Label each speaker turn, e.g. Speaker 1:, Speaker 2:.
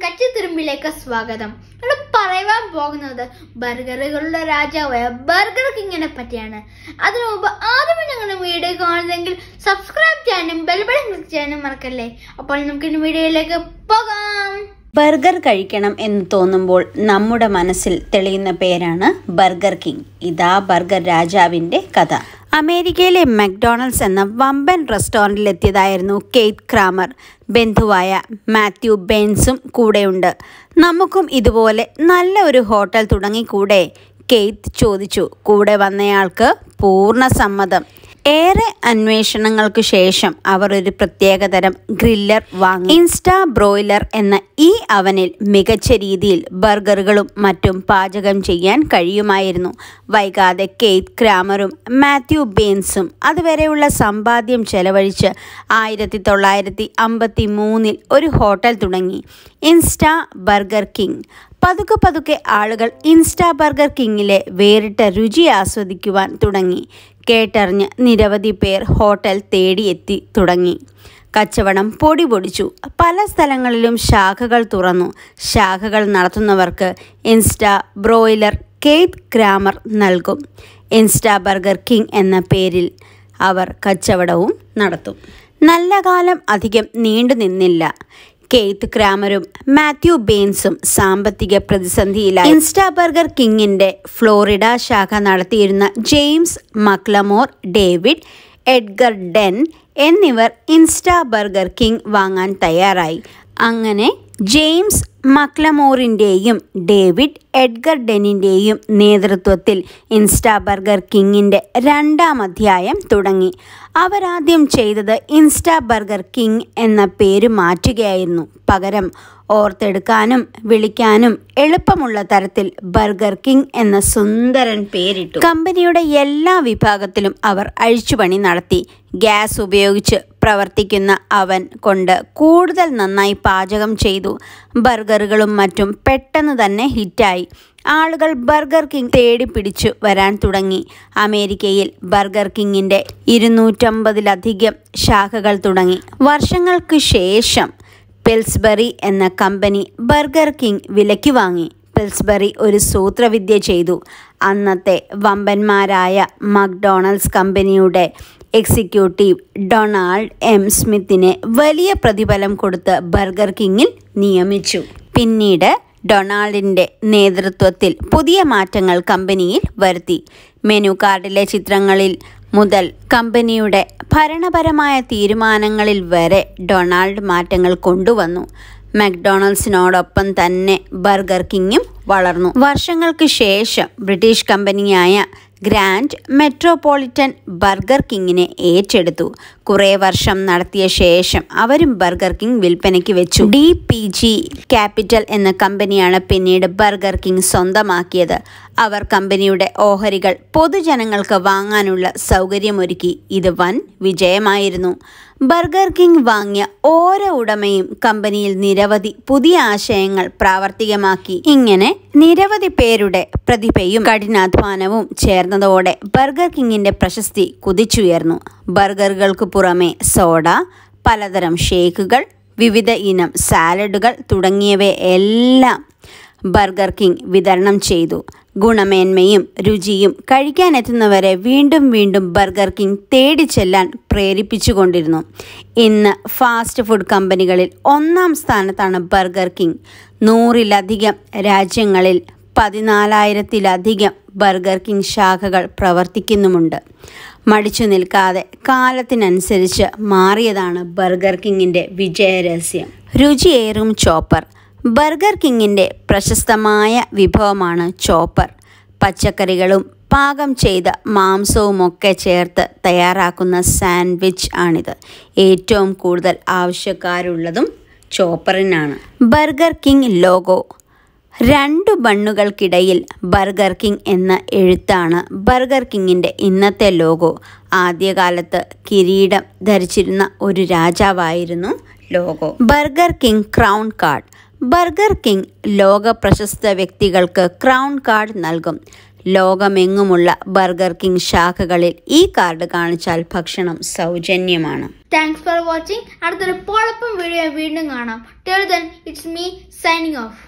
Speaker 1: കച്ചിത്തുരുമ്പിലേക്ക് സ്വാഗതം നമ്മൾ പറയുവാൻ പോകുന്നത് ബർഗറുകളുടെ രാജാവായ ബർഗർ കിങ്ങിനെ പറ്റിയാണ് അതിനു മുമ്പ് ആദ്യമായി ഞങ്ങളുടെ വീഡിയോ കാണുന്നെങ്കിൽ സബ്സ്ക്രൈബ് ചെയ്യാനും ബെൽബട്ടൺ ക്ലിക്ക് ചെയ്യാനും മറക്കല്ലേ അപ്പോൾ നമുക്ക് ഇനി വീഡിയോയിലേക്ക് പോകാം
Speaker 2: ബർഗർ കഴിക്കണം എന്ന് തോന്നുമ്പോൾ നമ്മുടെ മനസ്സിൽ തെളിയുന്ന പേരാണ് ബർഗർ കിങ് ഇതാ ബർഗർ രാജാവിൻ്റെ കഥ അമേരിക്കയിലെ മക്ഡൊണാൾഡ്സ് എന്ന വമ്പൻ റെസ്റ്റോറൻറ്റിൽ എത്തിയതായിരുന്നു കെയ്ത്ത് ക്രാമർ ബന്ധുവായ മാത്യു ബെൻസും കൂടെയുണ്ട് നമുക്കും ഇതുപോലെ നല്ല ഒരു ഹോട്ടൽ തുടങ്ങിക്കൂടെ കെയ്ത്ത് ചോദിച്ചു കൂടെ വന്നയാൾക്ക് പൂർണ്ണ സമ്മതം ഏറെ അന്വേഷണങ്ങൾക്ക് ശേഷം അവർ ഒരു പ്രത്യേകതരം ഗ്രില്ലർ വാങ്ങി ഇൻസ്റ്റാ ബ്രോയിലർ എന്ന ഈ അവനിൽ മികച്ച രീതിയിൽ ബർഗറുകളും മറ്റും പാചകം ചെയ്യാൻ കഴിയുമായിരുന്നു വൈകാതെ കെയ്ത്ത് ക്രാമറും മാത്യു ബെയിൻസും അതുവരെയുള്ള സമ്പാദ്യം ചെലവഴിച്ച് ആയിരത്തി തൊള്ളായിരത്തി അമ്പത്തി മൂന്നിൽ ഒരു ഹോട്ടൽ തുടങ്ങി ഇൻസ്റ്റാ ബർഗർ കിങ് പതുക്കെ പതുക്കെ ആളുകൾ ഇൻസ്റ്റാ ബർഗർ കിങ്ങിലെ വേറിട്ട രുചി ആസ്വദിക്കുവാൻ തുടങ്ങി കേട്ടറിഞ്ഞ് നിരവധി പേർ ഹോട്ടൽ തേടിയെത്തി തുടങ്ങി കച്ചവടം പൊടി പൊടിച്ചു പല സ്ഥലങ്ങളിലും ശാഖകൾ തുറന്നു ശാഖകൾ നടത്തുന്നവർക്ക് ഇൻസ്റ്റാ ബ്രോയിലർ കേത്ത് ഗ്രാമർ നൽകും ഇൻസ്റ്റാ ബർഗർ കിങ് എന്ന പേരിൽ അവർ കച്ചവടവും നടത്തും നല്ല കാലം അധികം നീണ്ടു നിന്നില്ല കെയ്ത്ത് ക്രാമറും മാത്യു ബെയിൻസും സാമ്പത്തിക പ്രതിസന്ധിയിലായി ഇൻസ്റ്റാ ബർഗർ കിങ്ങിന്റെ ഫ്ലോറിഡ ശാഖ നടത്തിയിരുന്ന James McLamore David Edgerton എന്നിവർ ഇൻസ്റ്റാ ബർഗർ കിങ് വാങ്ങാൻ തയ്യാറായി അങ്ങനെ ജെയിംസ് മക്ലമോറിൻ്റെയും ഡേവിഡ് എഡ്ഗർ ഡെനിൻ്റെയും നേതൃത്വത്തിൽ ഇൻസ്റ്റാ ബർഗർ കിങ്ങിൻ്റെ രണ്ടാം അധ്യായം തുടങ്ങി അവരാദ്യം ചെയ്തത് ഇൻസ്റ്റാ ബർഗർ കിങ് എന്ന പേര് മാറ്റുകയായിരുന്നു പകരം ഓർത്തെടുക്കാനും വിളിക്കാനും എളുപ്പമുള്ള തരത്തിൽ ബർഗർ കിങ് എന്ന സുന്ദരൻ പേരിട്ടു കമ്പനിയുടെ എല്ലാ വിഭാഗത്തിലും അവർ അഴിച്ചുപണി നടത്തി ഗ്യാസ് ഉപയോഗിച്ച് പ്രവർത്തിക്കുന്ന അവൻ കൊണ്ട് കൂടുതൽ നന്നായി പാചകം ചെയ്തു ബർഗറുകളും മറ്റും പെട്ടെന്ന് തന്നെ ഹിറ്റായി ആളുകൾ ബർഗർ കിങ് തേടി പിടിച്ചു വരാൻ തുടങ്ങി അമേരിക്കയിൽ ബർഗർ കിങ്ങിൻ്റെ ഇരുന്നൂറ്റമ്പതിലധികം ശാഖകൾ തുടങ്ങി വർഷങ്ങൾക്ക് ശേഷം പിൽസ്ബറി എന്ന കമ്പനി ബർഗർ കിങ് വിലയ്ക്ക് വാങ്ങി പിൽസ്ബറി ഒരു സൂത്രവിദ്യ ചെയ്തു അന്നത്തെ വമ്പന്മാരായ മക്ഡൊണാൾഡ്സ് കമ്പനിയുടെ എക്സിക്യൂട്ടീവ് ഡൊണാൾഡ് എം സ്മിത്തിനെ വലിയ പ്രതിഫലം കൊടുത്ത് ബർഗർ കിങ്ങിൽ നിയമിച്ചു പിന്നീട് ഡൊണാൾഡിൻ്റെ നേതൃത്വത്തിൽ പുതിയ മാറ്റങ്ങൾ കമ്പനിയിൽ വരുത്തി മെനു കാർഡിലെ ചിത്രങ്ങളിൽ മുതൽ കമ്പനിയുടെ ഭരണപരമായ തീരുമാനങ്ങളിൽ വരെ ഡൊണാൾഡ് മാറ്റങ്ങൾ കൊണ്ടുവന്നു മക്ഡൊണാൾഡ്സിനോടൊപ്പം തന്നെ ബർഗർ കിങ്ങും വളർന്നു വർഷങ്ങൾക്ക് ശേഷം ബ്രിട്ടീഷ് കമ്പനിയായ ഗ്രാൻഡ് മെട്രോപൊളിറ്റൻ ബർഗർ കിങ്ങിനെ ഏറ്റെടുത്തു കുറേ വർഷം നടത്തിയ ശേഷം അവരും ബർഗർ കിങ് വിൽപ്പനയ്ക്ക് വെച്ചു ഡി പി ജി ക്യാപിറ്റൽ എന്ന കമ്പനിയാണ് പിന്നീട് ബർഗർ കിങ് സ്വന്തമാക്കിയത് അവർ കമ്പനിയുടെ ഓഹരികൾ പൊതുജനങ്ങൾക്ക് വാങ്ങാനുള്ള സൗകര്യമൊരുക്കി ഇത് വൻ വിജയമായിരുന്നു ബർഗർ കിങ് വാങ്ങിയ ഓരോ ഉടമയും കമ്പനിയിൽ നിരവധി പുതിയ ആശയങ്ങൾ പ്രാവർത്തികമാക്കി ഇങ്ങനെ നിരവധി പേരുടെ പ്രതിഭയും കഠിനാധ്വാനവും ചേർന്നതോടെ ബർഗർ കിങ്ങിന്റെ പ്രശസ്തി കുതിച്ചുയർന്നു ബർഗറുകൾക്ക് പുറമെ സോഡ പലതരം ഷേക്കുകൾ വിവിധ ഇനം സാലഡുകൾ തുടങ്ങിയവയെല്ലാം ബർഗർ കിങ് വിതരണം ചെയ്തു ഗുണമേന്മയും രുചിയും കഴിക്കാനെത്തുന്നവരെ വീണ്ടും വീണ്ടും ബർഗർ കിങ് തേടി ചെല്ലാൻ പ്രേരിപ്പിച്ചുകൊണ്ടിരുന്നു ഇന്ന് ഫാസ്റ്റ് ഫുഡ് കമ്പനികളിൽ ഒന്നാം സ്ഥാനത്താണ് ബർഗർ കിങ് നൂറിലധികം രാജ്യങ്ങളിൽ പതിനാലായിരത്തിലധികം ബർഗർ കിങ് ശാഖകൾ പ്രവർത്തിക്കുന്നുമുണ്ട് മടിച്ചു നിൽക്കാതെ കാലത്തിനനുസരിച്ച് മാറിയതാണ് ബർഗർ കിങ്ങിൻ്റെ വിജയരഹസ്യം രുചിയേറും ചോപ്പർ ബർഗർ കിങ്ങിൻ്റെ പ്രശസ്തമായ വിഭവമാണ് ചോപ്പർ പച്ചക്കറികളും പാകം ചെയ്ത മാംസവുമൊക്കെ ചേർത്ത് തയ്യാറാക്കുന്ന സാൻഡ്വിച്ച് ആണിത് ഏറ്റവും കൂടുതൽ ആവശ്യക്കാരുള്ളതും ചോപ്പറിനാണ് ബർഗർ കിങ് ലോഗോ രണ്ടു ബണ്ണുകൾക്കിടയിൽ ബർഗർ കിങ് എന്ന എഴുത്താണ് ബർഗർ കിങ്ങിൻ്റെ ഇന്നത്തെ ലോഗോ ആദ്യകാലത്ത് കിരീടം ധരിച്ചിരുന്ന ഒരു രാജാവായിരുന്നു logo Burger King crown card Burger King ലോക പ്രശസ്ത വ്യക്തികൾക്ക് ക്രൗൺ കാർഡ് നൽകും ലോകമെങ്ങുമുള്ള ബർഗർ കിങ് ശാഖകളിൽ ഈ കാർഡ് കാണിച്ചാൽ ഭക്ഷണം സൗജന്യമാണ്
Speaker 1: താങ്ക്സ് ഫോർ വാച്ചിങ് അടുത്തൊരു പൊളപ്പം വീഡിയോ വീണ്ടും കാണാം till then it's me signing of